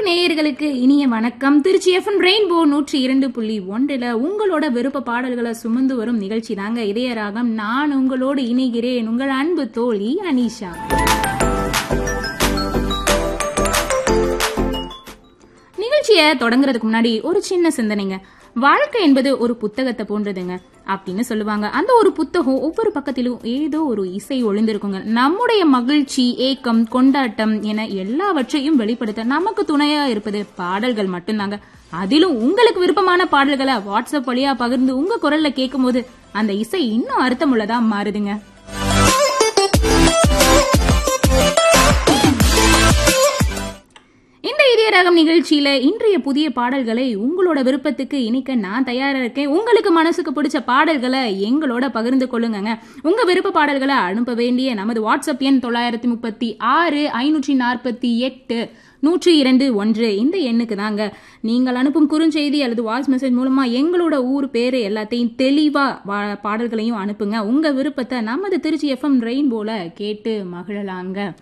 நேயர்களுக்கு இனிய வணக்கம் திருச்சி எஃப்எம் ரெயின்போ நூற்றி இரண்டு புள்ளி ஒன்றில் உங்களோட விருப்ப பாடல்களை சுமந்து வரும் நிகழ்ச்சி தாங்க இதயராகம் நான் உங்களோடு இணைகிறேன் உங்கள் அன்பு தோழி அனிஷா நிகழ்ச்சியை தொடங்குறதுக்கு முன்னாடி ஒரு சின்ன சிந்தனைங்க வாழ்க்கை என்பது ஒரு புத்தகத்தை போன்றதுங்க அப்படின்னு சொல்லுவாங்க அந்த ஒரு புத்தகம் ஒவ்வொரு பக்கத்திலும் ஏதோ ஒரு இசை ஒளிந்திருக்குங்க நம்முடைய மகிழ்ச்சி ஏக்கம் கொண்டாட்டம் என எல்லாவற்றையும் வெளிப்படுத்த நமக்கு துணையா இருப்பது பாடல்கள் மட்டும்தாங்க அதிலும் உங்களுக்கு விருப்பமான பாடல்களை வாட்ஸ்அப் வழியா பகிர்ந்து உங்க குரல்ல கேட்கும்போது அந்த இசை இன்னும் அர்த்தமுள்ளதா மாறுதுங்க இந்த இதய ரகம் நிகழ்ச்சியில இன்றைய புதிய பாடல்களை உங்களோட விருப்பத்துக்கு இணைக்க நான் தயாரா இருக்கேன் உங்களுக்கு மனசுக்கு பிடிச்ச பாடல்களை எங்களோட பகிர்ந்து கொள்ளுங்கங்க உங்க விருப்ப பாடல்களை அனுப்ப வேண்டிய நமது வாட்ஸ்அப் எண் தொள்ளாயிரத்தி முப்பத்தி ஆறு ஐநூற்றி நாற்பத்தி எட்டு நூற்றி இரண்டு ஒன்று இந்த எண்ணுக்கு தாங்க நீங்கள் அனுப்பும் குறுஞ்செய்தி அல்லது வாய்ஸ் மெசேஜ் மூலமா எங்களோட ஊர் பேரு எல்லாத்தையும் தெளிவா வா- பாடல்களையும் அனுப்புங்க உங்க விருப்பத்தை நமது திருச்சி எஃப்எம் ரெயின்போல கேட்டு மகிழலாங்க